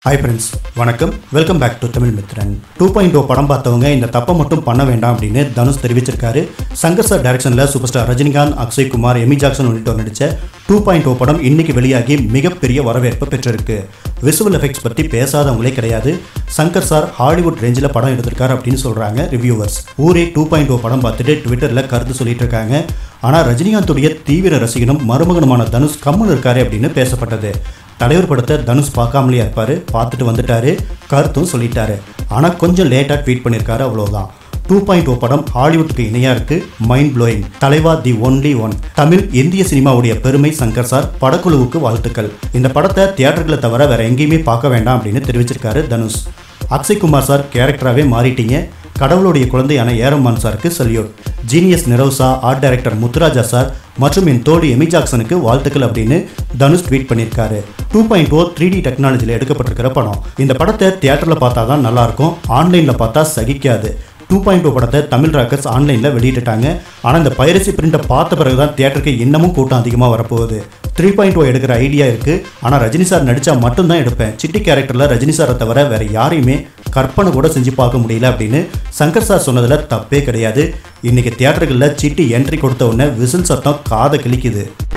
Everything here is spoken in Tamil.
ஹாய் ஃப்ரெண்ட்ஸ் வணக்கம் welcome back to Tamil Mithran two point O படம் பார்த்தவங்க இந்த தப்பை மட்டும் பண்ண வேண்டாம் அப்படின்னு தனுஷ் தெரிவிச்சிருக்காரு சங்கர் சார் டைரக்ஷனில் super star Rajinikanth Akshay Kumar Amy Jackson உள்ளிட்டோர் நடித்த டூ பாயிண்ட் ஓ படம் இன்னைக்கு வெளியாகி மிகப்பெரிய வரவேற்பு பெற்றிருக்கு விசுவல் எஃபெக்ட்ஸ் பற்றி பேசாதவங்களே கிடையாது சங்கர் சார் ஹாலிவுட் ரேஞ்சில் படம் எடுத்திருக்காரு அப்படின்னு சொல்கிறாங்க ரிவ்யூவர்ஸ் ஊரே டூ பாயிண்ட் ஓ படம் பார்த்துட்டு ட்விட்டரில் கருத்து சொல்லிட்டு இருக்காங்க ஆனால் ரஜினிகாந்துடைய தீவிர ரசிகனும் மருமகனுமான தனுஷ் கம்மல் இருக்காரு அப்படின்னு பேசப்பட்டது தலைவர் படத்தை தனுஷ் பார்க்காமலே இருப்பார் பார்த்துட்டு வந்துட்டாரு கருத்தும் சொல்லிட்டாரு ஆனால் கொஞ்சம் லேட்டாக ட்வீட் பண்ணியிருக்காரு அவ்வளோதான் டூ பாயிண்ட் ஓ படம் ஹாலிவுட்டுக்கு இணையாக இருக்கு மைண்ட் ப்ளோயிங் தலைவா தி ஒன்லி ஒன் தமிழ் இந்திய சினிமாவுடைய பெருமை சங்கர் சார் படக்குழுவுக்கு வாழ்த்துக்கள் இந்த படத்தை தியேட்டர்களை தவிர வேற எங்கேயுமே பார்க்க வேண்டாம் அப்படின்னு தெரிவிச்சிருக்காரு தனுஷ் அக்ஷய் குமார் சார் கேரக்டராகவே மாறிட்டீங்க கடவுளுடைய குழந்தையான ஏரம்மான் சாருக்கு சல்யூட் ஜீனியஸ் நிரவ்சா ஆர்ட் டைரக்டர் முத்துராஜா சார் மற்றும் என் தோழி எமி ஜாக்சனுக்கு வாழ்த்துக்கள் அப்படின்னு தனுஷ் ட்வீட் பண்ணியிருக்காரு two point O three D டெக்னாலஜியில் எடுக்கப்பட்டிருக்கிற படம் இந்த படத்தை தியேட்டரில் பார்த்தா தான் நல்லாயிருக்கும் ஆன்லைனில் பார்த்தா சகிக்காது டூ பாயிண்ட் டூ படத்தை தமிழ் ராக்கர்ஸ் ஆன்லைனில் வெளியிட்டுட்டாங்க ஆனால் இந்த பைரசி பிரிண்ட்டை பார்த்த பிறகு தான் தியேட்டருக்கு இன்னமும் கூட்டம் அதிகமாக வரப்போகுது த்ரீ பாயிண்ட் ஓ எடுக்கிற ஐடியா இருக்குது ஆனால் ரஜினி சார் நடித்தா மட்டும்தான் எடுப்பேன் சிட்டி கேரக்டரில் ரஜினி சாரை தவிர வேறு யாரையுமே கற்பனை கூட செஞ்சு பார்க்க முடியல அப்படின்னு சங்கர் சார் சொன்னதில் தப்பே கிடையாது இன்றைக்கி தியேட்டர்களில் சிட்டி என்ட்ரி கொடுத்த உடனே விசில் சத்தம் காதை கிழிக்குது